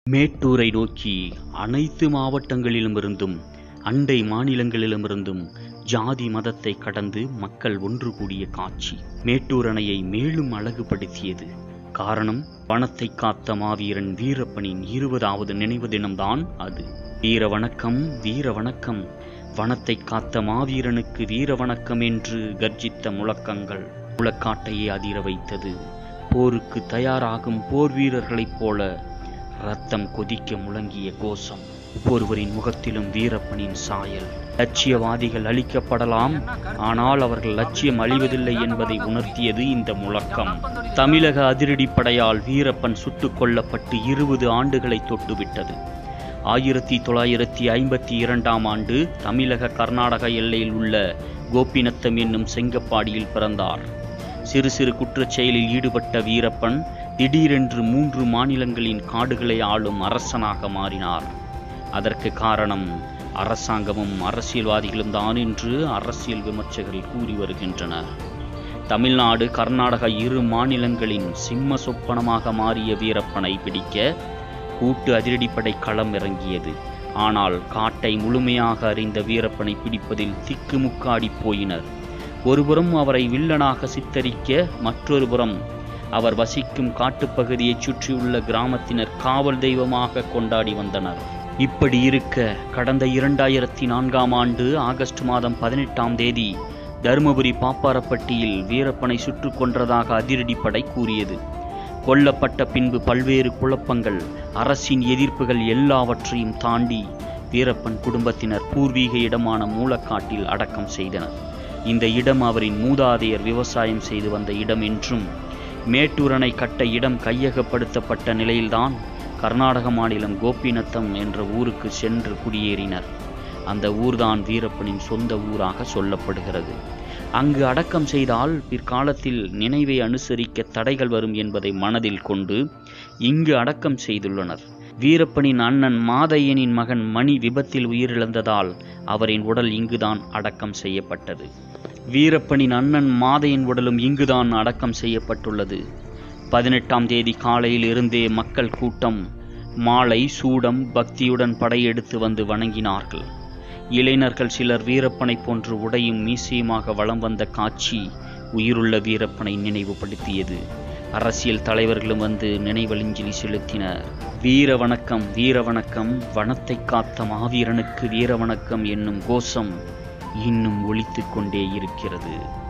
மேட்டூரை நோக்கி அனைத்து மாவட்டங்களிலுமிருந்தும் அண்டை மாநிலங்களிலுமிருந்தும் ஜாதி மதத்தை கடந்து மக்கள் ஒன்று கூடிய காட்சி மேட்டூர் அணையை மேலும் அழகுபடுத்தியது காரணம் வனத்தை காத்த மாவீரன் வீரப்பனின் இருபதாவது நினைவு தினம்தான் அது வீர வணக்கம் வீர வணக்கம் வனத்தை காத்த மாவீரனுக்கு வீர வணக்கம் என்று கர்ஜித்த முழக்கங்கள் முழக்காட்டையே அதிர வைத்தது போருக்கு தயாராகும் போர் வீரர்களைப் போல ரத்தம் கொதிக்க முழங்கிய கோஷம் ஒவ்வொருவரின் முகத்திலும் வீரப்பனின் சாயல் லட்சியவாதிகள் அழிக்கப்படலாம் ஆனால் அவர்கள் லட்சியம் அழிவதில்லை என்பதை உணர்த்தியது இந்த முழக்கம் தமிழக அதிரடிப்படையால் வீரப்பன் சுட்டுக் கொல்லப்பட்டு இருபது ஆண்டுகளை தொட்டுவிட்டது ஆயிரத்தி தொள்ளாயிரத்தி ஐம்பத்தி இரண்டாம் ஆண்டு தமிழக கர்நாடக எல்லையில் உள்ள கோபிநத்தம் என்னும் செங்கப்பாடியில் பிறந்தார் சிறு சிறு குற்றச் செயலில் ஈடுபட்ட வீரப்பன் திடீரென்று மூன்று மாநிலங்களின் காடுகளை ஆளும் அரசனாக மாறினார் அதற்கு காரணம் அரசாங்கமும் அரசியல்வாதிகளும் தான் என்று அரசியல் விமர்சகர்கள் கூறி வருகின்றனர் தமிழ்நாடு கர்நாடக இரு மாநிலங்களின் சிம்ம சொப்பனமாக மாறிய வீரப்பனை பிடிக்க கூட்டு அதிரடிப்படை களம் இறங்கியது ஆனால் காட்டை முழுமையாக அறிந்த வீரப்பனை பிடிப்பதில் திக்குமுக்காடி போயினர் ஒருபுறம் அவரை வில்லனாக சித்தரிக்க மற்றொரு புறம் அவர் வசிக்கும் காட்டுப்பகுதியைச் சுற்றியுள்ள கிராமத்தினர் காவல் தெய்வமாக கொண்டாடி வந்தனர் இப்படி இருக்க கடந்த இரண்டாயிரத்தி நான்காம் ஆண்டு ஆகஸ்ட் மாதம் பதினெட்டாம் தேதி தருமபுரி பாப்பாரப்பட்டியில் வீரப்பனை சுட்டுக் கொன்றதாக அதிரடிப்படை கூறியது கொல்லப்பட்ட பின்பு பல்வேறு குழப்பங்கள் அரசின் எதிர்ப்புகள் எல்லாவற்றையும் தாண்டி வீரப்பன் குடும்பத்தினர் பூர்வீக இடமான மூலக்காட்டில் அடக்கம் செய்தனர் இந்த இடம் அவரின் மூதாதையர் விவசாயம் செய்து வந்த இடம் என்றும் மேட்டூரனை கட்ட இடம் கையகப்படுத்தப்பட்ட நிலையில்தான் கர்நாடக மாநிலம் கோபிநத்தம் என்ற ஊருக்கு சென்று குடியேறினர் அந்த ஊர்தான் வீரப்பனின் சொந்த ஊராக சொல்லப்படுகிறது அங்கு அடக்கம் செய்தால் பிற்காலத்தில் நினைவை அனுசரிக்க தடைகள் வரும் என்பதை மனதில் கொண்டு இங்கு அடக்கம் செய்துள்ளனர் வீரப்பனின் அண்ணன் மாதையனின் மகன் மணி விபத்தில் உயிரிழந்ததால் அவரின் உடல் இங்குதான் அடக்கம் செய்யப்பட்டது வீரப்பனின் அண்ணன் மாதையன் உடலும் இங்குதான் அடக்கம் செய்யப்பட்டுள்ளது பதினெட்டாம் தேதி காலையில் இருந்தே மக்கள் கூட்டம் மாலை சூடம் பக்தியுடன் படையெடுத்து வந்து வணங்கினார்கள் இளைஞர்கள் சிலர் வீரப்பனை போன்று உடையும் மீசையுமாக வலம் வந்த காட்சி உயிருள்ள வீரப்பனை நினைவுபடுத்தியது அரசியல் தலைவர்களும் வந்து நினைவலிஞ்சலி செலுத்தினர் வீர வணக்கம் வீர வணக்கம் வனத்தை காத்த மாவீரனுக்கு வீர வணக்கம் என்னும் கோஷம் இன்னும் ஒலித்துக் கொண்டே இருக்கிறது